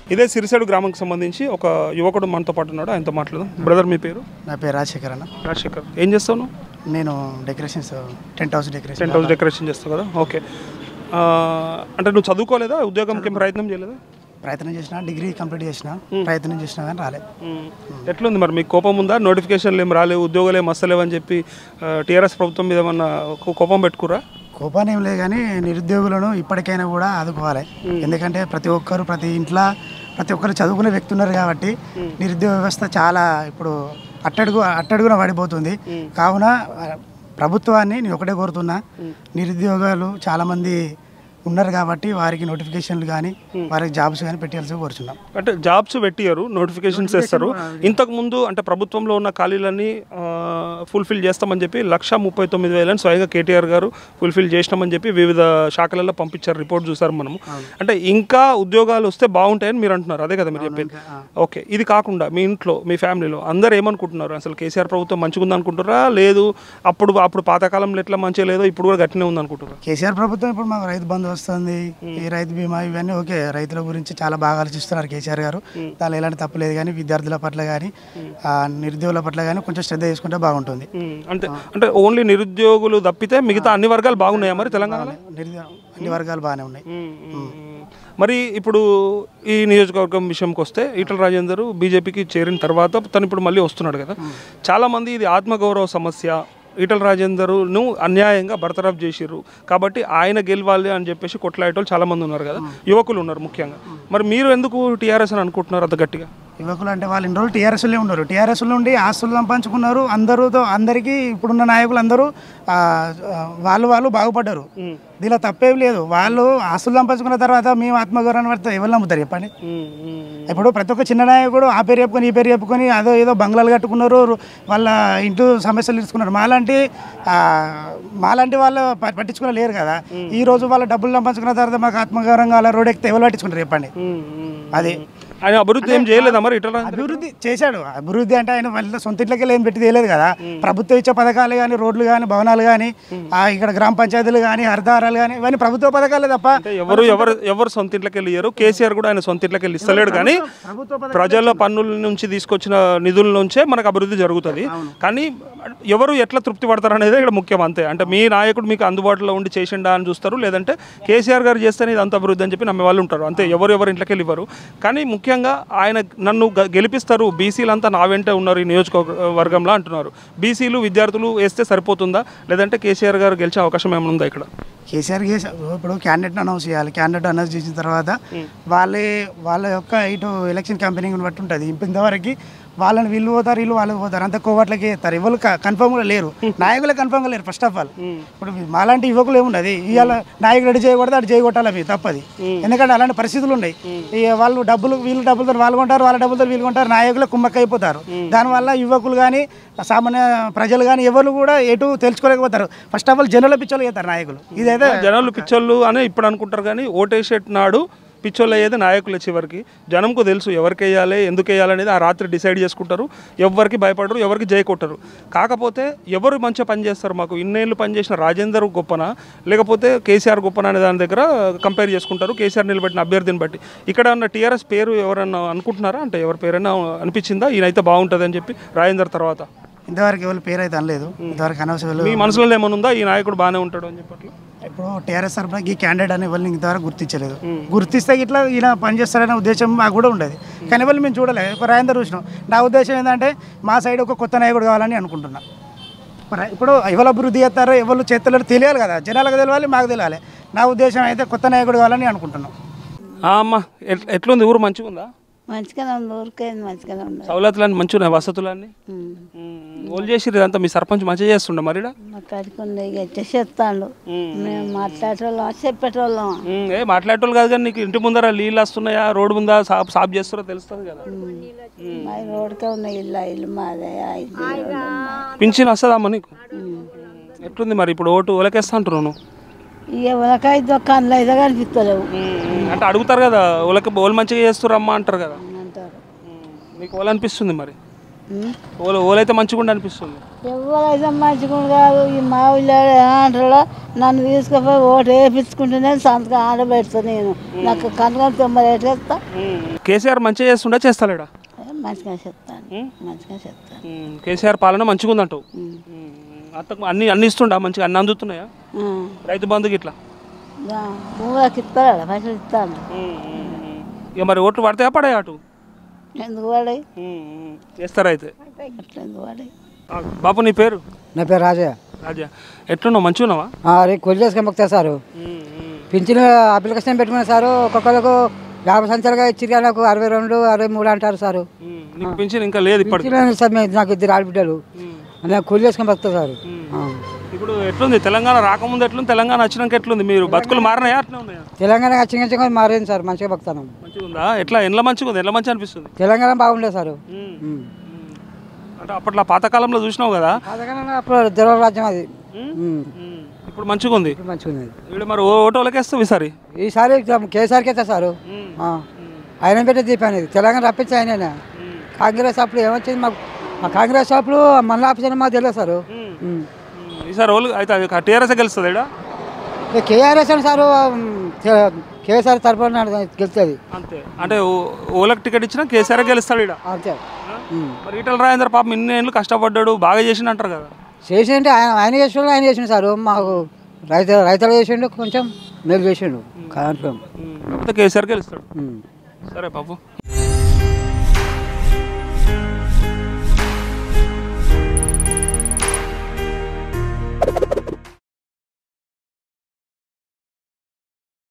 ఇదే సిరిసేడు గ్రామంకి సంబంధించి ఒక యువకుడు మనతో పాటు ఉన్నాడు ఆయనతో మాట్లాడదాం బ్రదర్ మీ పేరు నా పేరు రాజశేఖర్ అన్న రాజశేఖర్ ఏం చేస్తావు నువ్వు నేను decorations tent house decoration tent house decoration చేస్తావు కదా ఓకే ఆ, అంటే నువ్వు చదువుకోలేదా ఉద్యోగంకి ఏం ప్రయత్నం చేయలేదా ప్రయత్నం చేసిన డిగ్రీ కంప్లీట్ చేసిన ప్రయత్నం చేసినా కానీ రాలే ఎట్లుంది మరి మీకు కోపం ఉందా నోటిఫికేషన్లు ఏం రాలేవు ఉద్యోగాలు ఏం వస్తలేవు అని చెప్పి టీఆర్ఎస్ ప్రభుత్వం మీద ఏమన్నా కో- కోపం పెట్టుకురా కోపాన్ని ఏం లేదు కానీ నిరుద్యోగులను ఇప్పటికైనా కూడా ఆదుకోవాలి ఎందుకంటే ప్రతి ఒక్కరు ప్రతి ఇంట్లో ప్రతి ఒక్కరు చదువుకునే వ్యక్తి ఉన్నారు కాబట్టి నిరుద్యోగ వ్యవస్థ చాలా ఇప్పుడు అట్టడుగు అట్టడుగున పడిపోతుంది కావున ఆ, ప్రభుత్వాన్ని నేను ఒకటే కోరుతున్నా నిరుద్యోగాలు చాలామంది ఉన్నారు కాబట్టి వారికి నోటిఫికేషన్లు కానీ వారికి జాబ్స్ కానీ పెట్టాల్సి కోరుచున్నాం అంటే జాబ్స్ పెట్టియరు నోటిఫికేషన్స్ ఇస్తారు ఇంతకు ముందు అంటే ప్రభుత్వంలో ఉన్న ఖాళీలన్నీ ఫుల్ఫిల్ చేస్తామని చెప్పి లక్ష ముప్పై తొమ్మిది వేలని స్వయంగా కేటీఆర్ గారు ఫుల్ఫిల్ చేసినామని చెప్పి వివిధ శాఖలలో పంపించారు రిపోర్ట్ చూసారు మనము అంటే ఇంకా ఉద్యోగాలు వస్తే బాగుంటాయని మీరు అంటున్నారు అదే కదా మీరు చెప్పేది ఓకే ఇది కాకుండా మీ ఇంట్లో మీ ఫ్యామిలీలో అందరు ఏమనుకుంటున్నారు అసలు కేసీఆర్ ప్రభుత్వం మంచిగా ఉంది అనుకుంటారా లేదు అప్పుడు అప్పుడు పాతకాలంలో ఎట్లా మంచిగా లేదో ఇప్పుడు కూడా గట్టినే ఉంది అనుకుంటారా కేసీఆర్ ప్రభుత్వం ఇప్పుడు మాకు రైతు బంధు వస్తుంది ఈ రైతు బీమా ఇవన్నీ ఓకే రైతుల గురించి చాలా బాగా ఆలోచిస్తున్నారు కేసీఆర్ గారు దానిలో ఎలాంటి తప్పు లేదు కానీ విద్యార్థుల పట్ల కానీ నిరుద్యోగుల పట్ల కానీ కొంచెం శ్రద్ధ తీసుకుంటే బాగుంటుంది ఉమ్, అంటే అంటే ఓన్లీ నిరుద్యోగులు తప్పితే మిగతా అన్ని వర్గాలు బాగున్నాయా మరి తెలంగాణలో నిరుద్యోగ అన్ని వర్గాలు బాగానే ఉన్నాయి మరి ఇప్పుడు ఈ నియోజకవర్గం విషయంకి వస్తే ఈటల రాజేందర్ బీజేపీకి చేరిన తర్వాత తను ఇప్పుడు మళ్ళీ వస్తున్నాడు కదా చాలామంది ఇది ఆత్మగౌరవ సమస్య ఈటల రాజేందర్ను అన్యాయంగా బర్తరఫ్ చేసిర్రు కాబట్టి ఆయన గెలవాలి అని చెప్పేసి కొట్లాడేటోళ్ళు చాలామంది ఉన్నారు కదా యువకులు ఉన్నారు ముఖ్యంగా మరి మీరు ఎందుకు టీఆర్ఎస్ అని అనుకుంటున్నారు అంత గట్టిగా యువకులు అంటే వాళ్ళు ఇన్ని రోజులు టీఆర్ఎస్లో ఉన్నారు టీఆర్ఎస్ నుండి ఆస్తులు సంపాదించుకున్నారు అందరూతో అందరికీ ఇప్పుడున్న నాయకులు అందరూ ఆ, ఆ, వాళ్ళు వాళ్ళు బాగుపడ్డారు దీనిలో తప్పేం లేదు వాళ్ళు ఆస్తులు సంపాదించుకున్న తర్వాత మేము ఆత్మగౌరవాన్ని పడితే ఎవరు నమ్ముతారు చెప్పండి ఇప్పుడు ప్రతి ఒక్క చిన్న నాయకుడు ఆ పేరు చెప్పుకొని ఈ పేరు చెప్పుకొని అదో ఏదో బంగ్లాలు కట్టుకున్నారు వాళ్ళ ఇంట్లో సమస్యలు తీసుకున్నారు మాలాంటి ఆ, మాలాంటి వాళ్ళు ప- పట్టించుకునే లేరు కదా ఈ రోజు వాళ్ళు డబ్బులు సంపాదించుకున్న తర్వాత మాకు ఆత్మగౌరవంగా అలా రోడ్ ఎక్కితే ఎవరు పట్టించుకుంటారు చెప్పండి అది ఆయన అభివృద్ధి ఏం చేయలేదా మరి ఈటల రాజేందర్ అభివృద్ధి చేశాడు అభివృద్ధి అంటే ఆయన వాళ్ళ సొంత ఇంట్లోకి ఏం పెట్టి తెలియదు కదా ప్రభుత్వం ఇచ్చే పథకాలు కానీ రోడ్లు కానీ భవనాలు కానీ ఇక్కడ గ్రామ పంచాయతీలు కానీ హరితహారాలు కానీ ఇవన్నీ ప్రభుత్వ పథకాలే తప్ప అంటే ఎవరు ఎవరు ఎవరు సొంత ఇంట్లోకి వెళ్ళి ఇయ్యరు కేసీఆర్ కూడా ఆయన సొంత ఇంట్లోకి వెళ్ళి ఇస్తలేడు కానీ ప్రభుత్వ ప్రజల పన్నుల నుంచి తీసుకొచ్చిన నిధుల నుంచే మనకు అభివృద్ధి జరుగుతుంది కానీ ఎవరు ఎట్లా తృప్తి పడతారు అనేది ఇక్కడ ముఖ్యం అంతే అంటే మీ నాయకుడు మీకు అందుబాటులో ఉండి చేసిండా అని చూస్తారు లేదంటే కేసీఆర్ గారు చేస్తేనే ఇది అంత అభివృద్ధి అని చెప్పి నమ్మే వాళ్ళు ఉంటారు అంతే ఎవరు ఎవరు ఇంట్లోకి వెళ్ళి ఇవ్వరు కానీ ముఖ్యంగా ఆయన నన్ను గ- గెలిపిస్తారు బీసీలు అంతా నా వెంటే ఉన్నారు ఈ నియోజకవర్గంలో అంటున్నారు బీసీలు విద్యార్థులు వేస్తే సరిపోతుందా లేదంటే కేసీఆర్ గారు గెలిచే అవకాశం ఏమైనా ఉందా ఇక్కడ కేసీఆర్ కేసీ- ఇప్పుడు క్యాండిడేట్ అనౌన్స్ చేయాలి క్యాండిడేట్ అనౌన్స్ చేసిన తర్వాత వాళ్ళే వాళ్ళ యొక్క ఇటు ఎలక్షన్ క్యాంపెయినింగ్ బట్టి ఉంటుంది ఇంతవరకు వాళ్ళని వీళ్ళు పోతారు వీళ్ళు వాళ్ళు పోతారు అంత కోవట్లకి వేస్తారు ఎవరు కన్ఫర్మ్ గా లేరు నాయకులు కన్ఫర్మ్ గా లేరు ఫస్ట్ ఆఫ్ ఆల్ ఇప్పుడు మాలాంటి యువకులు ఏమున్నది ఇవాళ నాయకుడు అటు చేయకూడదు అటు చేయగొట్టాలి మీరు తప్పది ఎందుకంటే అలాంటి పరిస్థితులు ఉన్నాయి ఈ వాళ్ళు డబ్బులు వీళ్ళు డబ్బులతో వాళ్ళు కొంటారు వాళ్ళ డబ్బులతో వీళ్ళు కొంటారు నాయకులు కుమ్మక్క అయిపోతారు దానివల్ల యువకులు కానీ సామాన్య ప్రజలు కానీ ఎవరు కూడా ఎటు తెలుసుకోలేకపోతారు ఫస్ట్ ఆఫ్ ఆల్ జనుల పిచ్చోళ్ళు చేస్తారు నాయకులు ఇదైతే జనాలు పిచ్చోళ్ళు అని ఇప్పుడు అనుకుంటారు కానీ ఓటేసేట్ నాడు పిచ్చోళ్ళు అయ్యేది నాయకులు చివరికి జనంకు తెలుసు ఎవరికి వేయాలి ఎందుకు వేయాలి అనేది ఆ రాత్రి డిసైడ్ చేసుకుంటారు ఎవరికి భయపడరు ఎవరికి జయ కొట్టరు కాకపోతే ఎవరు మంచిగా పనిచేస్తారు మాకు ఇన్నేళ్ళు పనిచేసిన రాజేందర్ గొప్పన లేకపోతే కేసీఆర్ గొప్పన అనే దాని దగ్గర కంపేర్ చేసుకుంటారు కేసీఆర్ నిలబెట్టిన అభ్యర్థిని బట్టి ఇక్కడ ఉన్న టీఆర్ఎస్ పేరు ఎవరన్నా అనుకుంటున్నారా అంటే ఎవరి పేరైనా అనిపించిందా ఈయనైతే బాగుంటుంది అని చెప్పి రాజేందర్ తర్వాత ఇంతవరకు ఎవరు పేరు అయితే అనలేదు ఇంతవరకు అనవసరం మీ మనసులో ఏమైనా ఉందా ఈ నాయకుడు బాగానే ఉంటాడు అని చెప్పి అట్లా? ఇప్పుడు టీఆర్ఎస్ తరఫున ఈ క్యాండిడేట్ అని ఎవరిని ఇంతవరకు గుర్తించలేదు గుర్తిస్తే ఇట్లా ఈయన పనిచేస్తాడనే ఉద్దేశం మాకు కూడా ఉండేది కానీ వాళ్ళు మేము చూడలేదు ఒక రాయందర్ చూసినాం నా ఉద్దేశం ఏంటంటే మా సైడ్ ఒక కొత్త నాయకుడు కావాలని అనుకుంటున్నా మరి ఇప్పుడు ఎవరు అభివృద్ధి చేస్తారో ఎవరు చేస్తారో తెలియాలి కదా జనాలకు తెలియాలి మాకు తెలియాలి నా ఉద్దేశం అయితే కొత్త నాయకుడు కావాలని అనుకుంటున్నాం ఆ అమ్మ ఎట్- ఎట్లుంది ఊరు మంచిగా ఉందా మంచిగానే ఉంది ఊరికేంది మంచిగానే ఉంది సౌలతులన్నీ మంచిగా ఉన్నాయి వసతులన్నీ ఓల్ చేసిర్రు ఇదంతా మీ సర్పంచ్ మంచిగా చేస్తుండే మరి ఈడ? మా కాడికి ఉంది ఇక చేస్తాడు మేము మాట్లాడేటోళ్ళం చెప్పేటోళ్ళం ఉమ్, ఏ మాట్లాడేటోళ్ళు కాదు కానీ నీకు ఇంటి ముందర నీళ్ళు వస్తున్నాయా రోడ్డు ముందా సాఫ్ సాఫ్ చేస్తారో తెలుస్తుంది కదా మా రోడ్కే ఉన్న ఇల్లు ఇల్లు మాదే ఆ ఇల్లు రెండు ఉన్నాయి. పింఛన్ వస్తుందమ్మా నీకు ఎట్లుంది మరి ఇప్పుడు ఓటు ఒలకేస్తా అంటున్నావు నువ్వు ఇక ఉలకాయ దుకాణంలో అయితే కనిపిస్తలేవు ఉమ్, అంటే అడుగుతారు కదా ఒలక ఓలు మంచిగా చేస్తురమ్మా అంటారు కదా అంటారు ఉమ్, నీకు ఓలు అనిపిస్తుంది మరి ఉమ్. ఓలు ఓలైతే మంచిగా ఉండి అనిపిస్తుంది ఎవరైతే మంచిగా కాదు ఈ మా ఊళ్ళో ఏమంటారో నన్ను తీసుకుపోయి ఓటు వేయించుకుంటేనే సంతకం ఆడబెడతా నేను నాకు కనుక తొంభై రేట్లు ఇస్తా కేసీఆర్ మంచిగా చేస్తుండే చేస్తలేడా మంచిగా చెప్తాను ఉమ్. మంచిగా చెప్తాను ఉమ్, కేసీఆర్ పాలన మంచిగా ఉందంటావు ఉమ్. ఉమ్, అంతకు అన్ని అన్ని ఇస్తుండా మంచిగా అన్ని అందుతున్నాయా ఆ. రైతు బంధుకి ఇట్లా దా, భూములకు ఇస్తాడు పైసలు ఇస్తాడు ఇక మరి ఓట్లు పడతాయా పడాయి అటు ఎందుకు వాడాయి చేస్తారా అయితే అట్లా ఎందుకు వాడాయి ఆ, బాపు నీ పేరు నా పేరు రాజయ్య రాజా ఎట్లున్నావు మంచిగా ఉన్నావా ఆ, రే కొల్లి చేసుకొని మొక్తా సారు పింఛన్ అప్లికేషన్ పెట్టుకున్న సారు ఒక్కొక్కరికి యాభై సంవత్సరాలుగా ఇచ్చిరు నాకు అరవై రెండు అరవై మూడు అంటారు సారు ఉమ్, నీకు పింఛన్ ఇంకా లేదు ఇప్పటికి పింఛన్ సార్ మేము- నాకు ఇద్దరు ఆడబిడ్డలు ఉమ్, నేను కూలి చేసుకొని బతుకుతా సారు ఆ. ఇప్పుడు ఎట్లుంది తెలంగాణ రాకముందు ఎట్లుంది తెలంగాణ వచ్చినాక ఎట్లుంది మీరు బతుకులు మారినాయా అట్లనే ఉన్నాయా తెలంగాణ చిన్న చిన్న మారింది సార్ మంచిగా బతుకుతాను మంచిగా ఉందా ఎట్లా ఎండ్ల మంచిగా ఉంది ఎండ్ల మంచి అనిపిస్తుంది తెలంగాణ బాగుండే సారు ఉమ్, ఉమ్. ఉమ్. అంటే అప్పట్లో పాతకాలంలో చూసినావు కదా తెలంగాణ అప్పుడు ద్రవ రాజ్యం అది ఉమ్, ఉమ్. ఉమ్. ఇప్పుడు మంచిగా ఉంది ఇప్పుడు మంచిగా ఉంది ఇప్పుడు మరి ఓ ఓటోలకి వేస్తావు ఈసారి ఈసారి కేసీఆర్కి అయితే సారు ఉమ్, ఆ. ఆయన పెట్టే దీపాన్ని తెలంగాణ రప్పించి ఆయననే కాంగ్రెస్ అప్పుడు ఏమొచ్చింది మాకు మా కాంగ్రెస్ అప్పుడు మళ్ళీ ఆఫీసర్ మాకు తెలియదు సారు ఉమ్, ఉమ్. ఉమ్. ఈసారి ఓళ్ళు అయితే టీఆర్ఎస్ గెలుస్తుంది ఈడ? ఇక కేఆర్ఎస్ అని సారు కేసీఆర్ తరఫున గెలుస్తుంది అంతే అంటే ఓ- ఓలకు టికెట్ ఇచ్చినా కేసీఆర్ గెలుస్తాడు ఇక్కడ అంతే ఉమ్. మరి ఈటల రాజేంద్ర పాపం ఇన్ని ఏళ్ళు కష్టపడ్డాడు బాగా చేసిండు అంటారు కదా చేసింటే ఆయన ఆయన చేసిండు ఆయన చేసిండు సారు మాకు రైతు రైతులు చేసిండు కొంచెం మేలు చేసిండు కాన్ఫిడెంట్ ఉమ్, కాకపోతే కేసీఆర్ గెలుస్తాడు ఉమ్. సరే బాబు